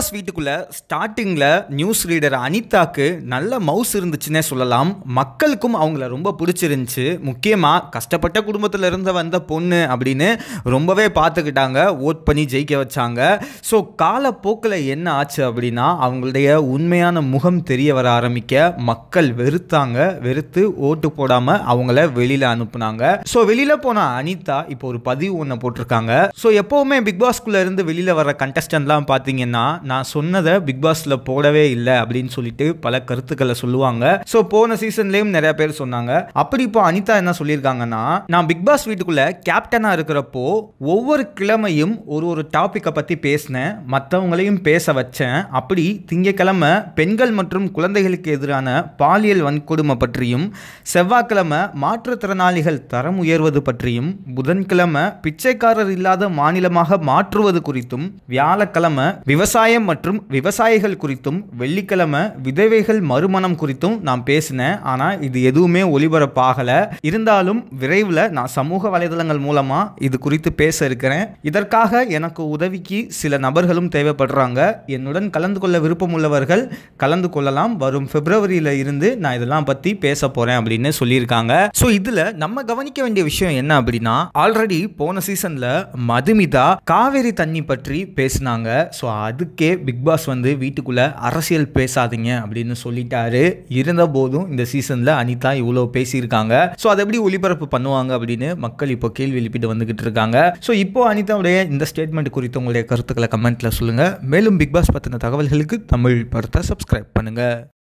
pass வீட்டுக்குள்ள ஸ்டார்டிங்கில் news reader அனிதாக்கு நல்ல மவுஸ் இருந்துச்சுன்னே சொல்லலாம் மக்களுக்கும் அவங்கள ரொம்ப பிடிச்சிருந்துச்சு முக்கியமாக கஷ்டப்பட்ட குடும்பத்தில் இருந்து வந்த பொண்ணு அப்படின்னு ரொம்பவே பார்த்துக்கிட்டாங்க ஓட் பண்ணி ஜெயிக்க வச்சாங்க ஸோ காலப்போக்கில் என்ன ஆச்சு அப்படின்னா அவங்களுடைய உண்மையான முகம் தெரிய வர ஆரம்பிக்க மக்கள் வெறுத்தாங்க வெறுத்து ஓட்டு போடாமல் அவங்கள வெளியில் அனுப்புனாங்க ஸோ வெளியில் போன அனிதா இப்போ ஒரு பதிவு ஒன்று போட்டிருக்காங்க ஸோ எப்போவுமே பிக் பாஸ்குள்ளே இருந்து வெளியில் வர கண்டஸ்டன்ட்லாம் பார்த்தீங்கன்னா நான் சொன்னதை பிக் பாஸில் போடவே இல்லை அப்படின்னு சொல்லிட்டு பல கருத்துக்களை சொல்லுவாங்க ஸோ போன சீசன்லேயும் நிறைய பேர் சொன்னாங்க அப்படி இப்போ அனிதா என்ன சொல்லியிருக்காங்கன்னா நான் பிக் பாஸ் வீட்டுக்குள்ள கேப்டனாக இருக்கிறப்போ ஒவ்வொரு கிழமையும் ஒரு ஒரு டாப்பிக்கை பற்றி பேசினேன் மற்றவங்களையும் பேச வச்சேன் அப்படி திங்கக்கிழமை பெண்கள் மற்றும் குழந்தைகளுக்கு எதிரான பாலியல் வன்கொடுமை பற்றியும் செவ்வாய்க்கிழமை மாற்றுத்திறனாளிகள் தரம் உயர்வது பற்றியும் புதன்கிழமை பிச்சைக்காரர் இல்லாத மாநிலமாக மாற்றுவது குறித்தும் வியாழக்கிழமை விவசாயம் மற்றும் விவசாயிகள் குறித்தும் வெள்ளிக்கிழமை விதவைகள் மறுமணம் குறித்தும் நான் பேசினேன் ஆனால் இது எதுவுமே ஒளிபரப்பாகலை இருந்தாலும் விரைவில் நான் சமூக வலைதளங்கள் மூலமாக இது குறித்து பேச இருக்கிறேன் இதற்காக எனக்கு உதவிக்கு சில நபர்களும் தேவைப்படுறாங்க என்னுடன் கலந்து கொள்ள விருப்பம் உள்ளவர்கள் கலந்து கொள்ளலாம் வரும் பிப்ரவரியில இருந்து நான் இதெல்லாம் பற்றி பேச போகிறேன் அப்படின்னு சொல்லியிருக்காங்க ஸோ இதில் நம்ம கவனிக்க வேண்டிய விஷயம் என்ன அப்படின்னா ஆல்ரெடி போன சீசனில் மதுமிதா காவேரி தண்ணி பற்றி பேசினாங்க ஸோ அதுக்கே பிக் பாஸ் வந்து வீட்டுக்குள்ளே அரசியல் பேசாதீங்க அப்படின்னு சொல்லிட்டாரு இருந்த போதும் இந்த சீசனில் அனிதா இவ்வளோ பேசியிருக்காங்க ஸோ அதை எப்படி ஒளிபரப்பு பண்ணுவாங்க அப்படின்னு மக்கள் இப்போ கேள்வி எழுப்பிட்டு வந்துகிட்டு இருக்காங்க ஸோ இப்போ அனிதாவுடைய இந்த ஸ்டேட்மெண்ட் குறித்து உங்களுடைய கருத்துக்களை கமெண்ட்டில் சொல்லுங்கள் மேலும் பிக் பாஸ் பற்றின தகவல்களுக்கு தமிழ் படத்தை சப்ஸ்கிரைப் பண்ணுங்கள்